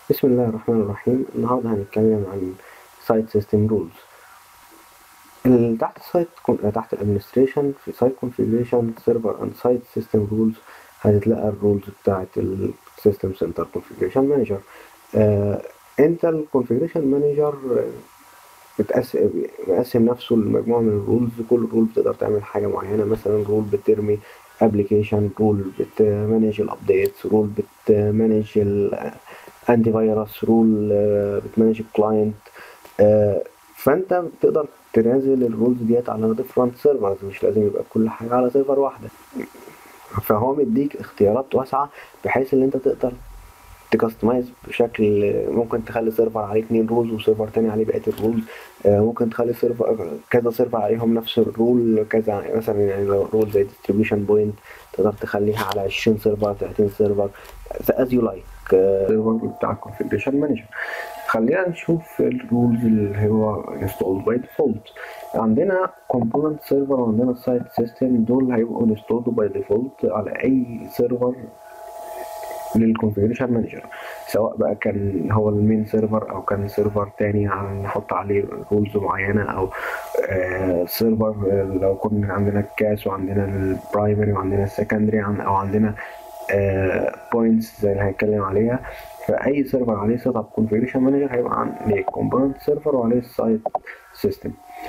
بسم الله الرحمن الرحيم النهارده هنتكلم عن سايت سيستم رولز تحت سايت تحت الادمنستريشن في سايت كونفيجريشن سيرفر اند سايت سيستم رولز هتلاقي الرولز بتاعت السيستم سنتر كونفيجريشن مانجر انت الكونفيجريشن مانجر بتقسم مقسم نفسه لمجموعة من الرولز كل رول بتقدر تعمل حاجة معينة مثلا رول بترمي ابلكيشن رول بتمانج الابديتس رول بتمانج الانتي فيروس رول بتمانج الكلاينت فانت بتقدر تنزل الرولز ديت على ديفرنت سيرفرز مش لازم يبقى كل حاجة على سيرفر واحدة فهو مديك اختيارات واسعة بحيث ان انت تقدر تكستمايز بشكل ممكن تخلي سيرفر عليه اتنين رولز وسيرفر تاني عليه بقية الرولز ممكن تخلي سيرفر كذا سيرفر عليهم نفس الرول كذا مثلا يعني لو رول زي ديستريبيوشن بوينت تقدر تخليها على 20 سيرفر 30 سيرفر از يو لايك سيرفر بتاع الكونفيجريشن مانجر خلينا نشوف الرولز اللي هو installed by default عندنا component server وعندنا site system دول هيبقوا installed by default على اي سيرفر للكونفيجريشن مانجر سواء بقى كان هو المين سيرفر او كان سيرفر تاني نحط عليه رولز معينه او آه سيرفر لو كنا عندنا الكاس وعندنا البرايمري وعندنا السكندري او عندنا بوينتس زي اللي هنتكلم عليها فاي سيرفر عليه سيت اب كونفيجريشن مانجر هيبقى عليه كومبوننت سيرفر وعليه السايت سيستم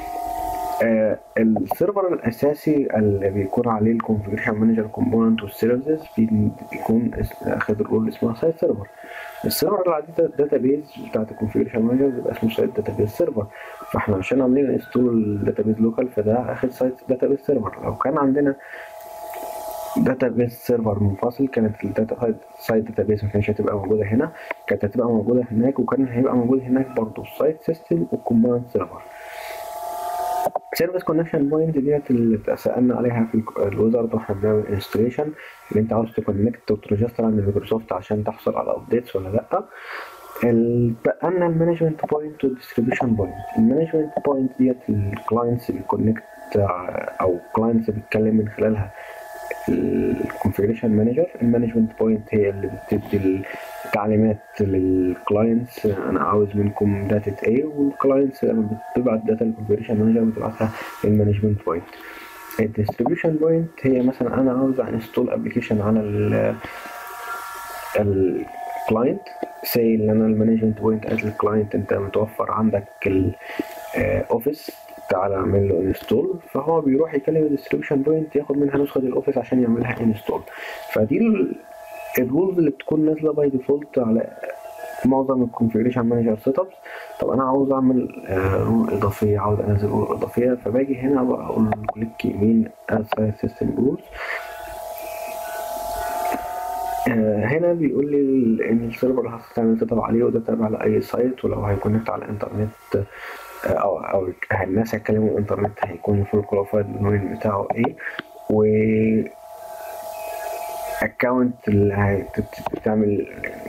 آه السيرفر الاساسي اللي بيكون عليه الكونفيجريشن مانجر كومبوننت والسيرفيسز بيكون اخد الرول اسمها سايت سيرفر السيرفر اللي عليه الداتا بيز بتاعت الكونفيجريشن مانجر بيبقى اسمه سايت داتا بيز سيرفر فاحنا عشان عاملين انستول الداتا بيز لوكال فده اخد سايت داتا بيز سيرفر لو كان عندنا داتا بيز سيرفر منفصل كانت الداتا سايت داتا بيز ما كانتش هتبقى موجوده هنا كانت هتبقى موجوده هناك وكان هيبقى موجود هناك برضه السايت سيستم والكومبوننت سيرفر سيرفيس كونكشن بوينت ديت اللي سالنا عليها في الويزارد واحنا بنعمل انستليشن اللي انت عاوز تكونكت وتريجستر عند مايكروسوفت عشان تحصل على ابديتس ولا لا بقى لنا المانجمنت بوينت والديستريبيوشن بوينت المانجمنت بوينت ديت الكلاينتس بيكونكت او كلاينتس بيتكلم من خلالها الكونفيجريشن مانجر المانجمنت بوينت هي اللي بتدي التعليمات للكلاينتس انا عاوز منكم داتا ايه والكلاينتس لما بتبعت داتا للكونفيجريشن مانجر بتبعتها للمانجمنت بوينت الديستريبيوشن بوينت هي مثلا انا عاوز انستول ابلكيشن على ال الكلاينت سي ان انا المانجمنت بوينت قالت للكلاينت انت متوفر عندك الاوفيس تعالى اعمل له انستول فهو بيروح يكلم الديستريبيوشن بوينت ياخد منها نسخه الاوفيس عشان يعملها انستول فدي الرولز اللي بتكون نازله باي ديفولت على معظم الكونفيجريشن مانجر سيت ابس طب انا عاوز اعمل رول اضافيه عاوز انزل رول اضافيه فباجي هنا بقى اقول له كليك يمين اد سيستم رولز هنا بيقول لي ان السيرفر اللي هتعمل سيت اب عليه وده تابع لاي سايت ولو هيكونكت على الانترنت او او الناس هيتكلموا الانترنت هيكون فول كواليفايد النوين بتاعه ايه و اكونت اللي هتعمل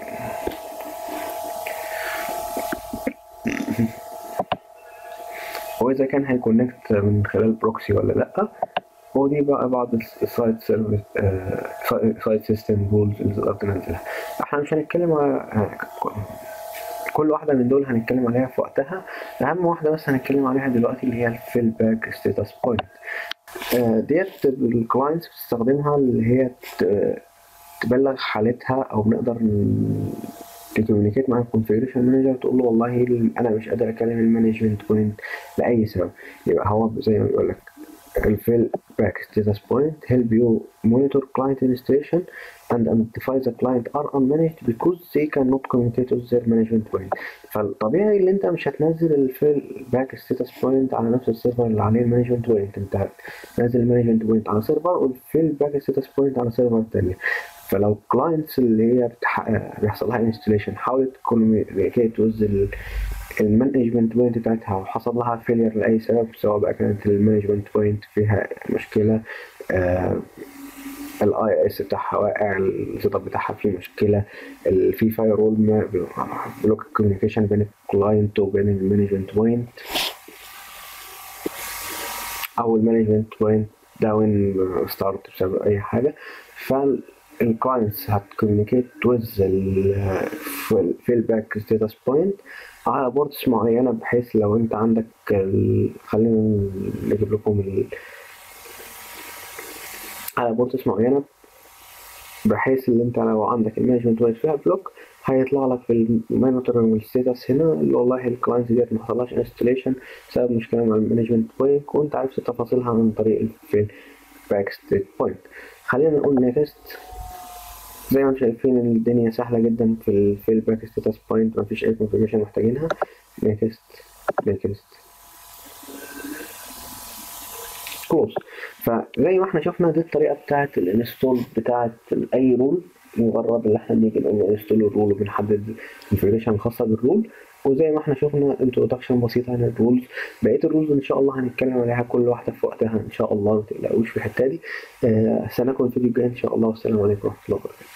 واذا كان هيكونكت من خلال بروكسي ولا لا ودي بقى بعض السايت سيرفيس سايت سيستم رولز اللي تقدر تنزلها احنا مش هنتكلم على كل واحدة من دول هنتكلم عليها في وقتها أهم واحدة بس هنتكلم عليها دلوقتي اللي هي الفيل باك ستاتس بوينت ديت الكلاينتس بتستخدمها اللي هي تبلغ حالتها أو بنقدر تكومينيكيت مع الكونفيجريشن مانجر تقول له والله أنا مش قادر أكلم المانجمنت بوينت لأي سبب يبقى هو زي ما بيقول لك الفيل باك status point help you monitor client installation and identify the client are unmanaged because they cannot communicate with their management point فالطبيعي اللي انت مش هتنزل الفيل باك status point على نفس السيرفر اللي عليه المانجمنت بوينت انت هتنزل المانجمنت بوينت على سيرفر والفيل باك status point على سيرفر تاني فلو كلاينتس اللي هي بيحصل لها انستليشن حاولت تكوميونيكيت وذ المانجمنت بوينت بتاعتها وحصل لها فيلير لاي سبب سواء بقى كانت المانجمنت بوينت فيها مشكله الاي اس بتاعها واقع السيت اب بتاعها فيه مشكله في فاير رول بلوك الكوميونيكيشن بين الكلاينت وبين المانجمنت بوينت او المانجمنت بوينت داون ستارت بسبب اي حاجه ف الكلاينتس هتكوميونيكيت ويز الفيدباك ستاتس بوينت على بوردز معينه بحيث لو انت عندك ال... خلينا نجيب لكم ال... على بوردز معينه بحيث ان انت لو عندك المانجمنت واقف فيها بلوك هيطلع لك في المونيتورنج ستاتس هنا اللي والله الكلاينت ديت ما حصلهاش انستليشن بسبب مشكله مع المانجمنت بوينت وانت عرفت تفاصيلها عن طريق الفيدباك ستيت بوينت خلينا نقول نيكست زي ما انتم شايفين الدنيا سهلة جدا في الفيدباك ستاتس بوينت مفيش أي كونفيرميشن محتاجينها نيكست نيكست كلوز فزي ما احنا شفنا دي الطريقة بتاعة الانستول بتاعة أي رول مجرد اللي احنا بنيجي نقول انستول الرول وبنحدد الكونفيجريشن الخاصة بالرول وزي ما احنا شفنا انترودكشن بسيطة عن الرولز بقية الرولز ان شاء الله هنتكلم عليها كل واحدة في وقتها ان شاء الله ما تقلقوش في الحتة دي آه سنكون في الفيديو الجاي ان شاء الله والسلام عليكم ورحمة الله وبركاته